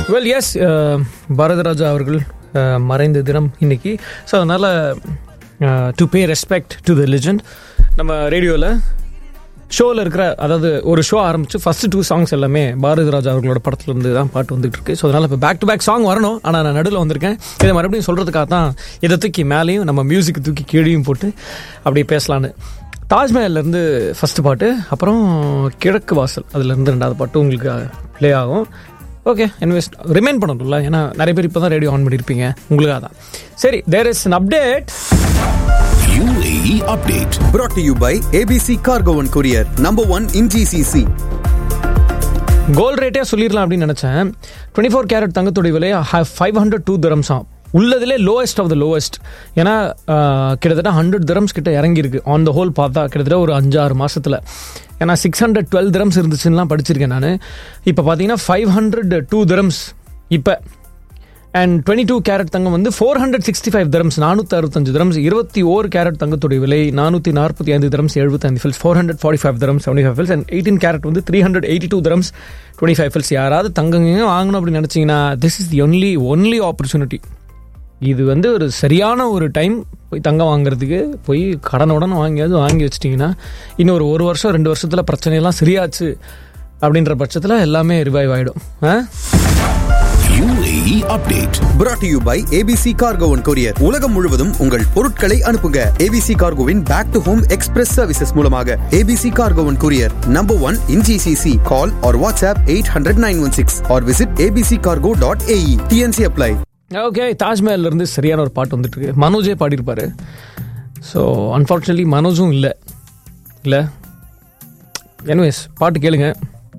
Well S Bharathiraja அவர்கள் uh, மறைந்த தினம் இன்னைக்கு ஸோ அதனால் to pay respect to the legend நம்ம ரேடியோவில் ஷோவில் இருக்கிற அதாவது ஒரு ஷோ ஆரம்பிச்சு ஃபர்ஸ்ட் டூ சாங்ஸ் எல்லாமே பாரதி ராஜா அவர்களோட படத்துல இருந்து தான் பாட்டு வந்துட்டு இருக்கு ஸோ அதனால இப்போ பேக் டு பேக் சாங் வரணும் ஆனால் நான் நடுவில் வந்திருக்கேன் இதை மறுபடியும் சொல்றதுக்காக தான் இதை தூக்கி மேலேயும் நம்ம மியூசிக் தூக்கி கீழேயும் போட்டு அப்படியே பேசலான்னு தாஜ்மஹல்ல இருந்து ஃபர்ஸ்ட் பாட்டு அப்புறம் கிழக்கு வாசல் அதுல இருந்து ரெண்டாவது பாட்டு உங்களுக்கு ப்ளே ஆகும் ஓகே இன்வெஸ்ட் ரிமைன் பண்ணணும்ல ஏன்னா நிறைய பேர் இப்போ தான் ரேடியோ ஆன் பண்ணியிருப்பீங்க உங்களுக்காக தான் சரி there is an update UAE update. brought to you by ABC Cargo and Courier, number one in GCC. Gold ரேட்டே சொல்லிடலாம் அப்படின்னு நினச்சேன் டுவெண்ட்டி ஃபோர் கேரட் தங்கத்துடைய விலை ஃபைவ் ஹண்ட்ரட் டூ திரம்ஸாம் உள்ளதுலே லோவஸ்ட் ஆஃப் த லோவஸ்ட் ஏன்னா ஆஹ், கிட்டத்தட்ட ஹண்ட்ரட் திரம்ஸ் கிட்ட இறங்கியிருக்கு ஆன் த ஹோல் பார்த்தா கிட்டத்தட்ட ஒரு அஞ்சாறு மாசத்துல ஏன்னா சிக்ஸ் ஹண்ட்ரட் டுவெல் திரம்ஸ் இருந்துச்சுன்னுலாம் படிச்சிருக்கேன் நான் இப்போ பார்த்தீங்கன்னா ஃபைவ் ஹண்ட்ரட் டூ திரம்ஸ் இப்போ அண்ட் டுவெண்ட்டி டூ கேரட் தங்கம் வந்து four hundred sixty five dirhams நானூற்றி அறுபத்தஞ்சு தரம்ஸ் இருபத்தி ஓர் கேரட் தங்கத்துடைய விலை நானூற்றி நாற்பத்தி ஐந்து தரம்ஸ் எழுபத்தைந்து fils four hundred forty five dirhams seventy five fils and eighteen carat வந்து three hundred eighty two dirhams twenty five fils யாராவது தங்கங்க வாங்கணும் அப்படின்னு நினச்சிங்கன்னா this is the only only opportunity இது வந்து ஒரு சரியான ஒரு டைம் போய் தங்கம் வாங்குறதுக்கு போய் கடனுடன் வாங்கியாவது வாங்கி வச்சிட்டிங்கன்னா இன்னும் ஒரு ஒரு வருஷம் ரெண்டு வருஷத்தில் பிரச்சனையெல்லாம் சரியாச்சு அப்படின்ற பட்சத்தில் எல்லாமே ரிவைவ் ஆகிடும் ஆ UAE update. brought to you by ABC Cargo and Courier. உலகம் முழுவதும் உங்கள் பொருட்களை அனுப்புங்க ABC Cargoவின் back to home express services மூலமாக ABC Cargo and Courier, number one in GCC. Call or WhatsApp 800-916 or visit abccargo.ae. TNC apply. Okay தாஜ்மஹல்ல இருந்து சரியான ஒரு பாட்டு வந்துட்டு இருக்கு மனோஜே பாடியிருப்பாரு ஸோ அன்ஃபார்ச்சுனேட்லி மனோஜும் இல்லை இல்லை எனிவேஸ் பாட்டு கேளுங்க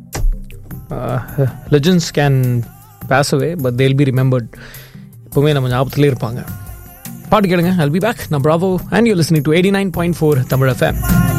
legends can pass away but they'll be remembered எப்பவுமே நம்ம ஞாபகத்திலே இருப்பாங்க பாட்டு கேளுங்க அல் பி பேக் நான் Bravo and you listening to eighty nine point four Tamil FM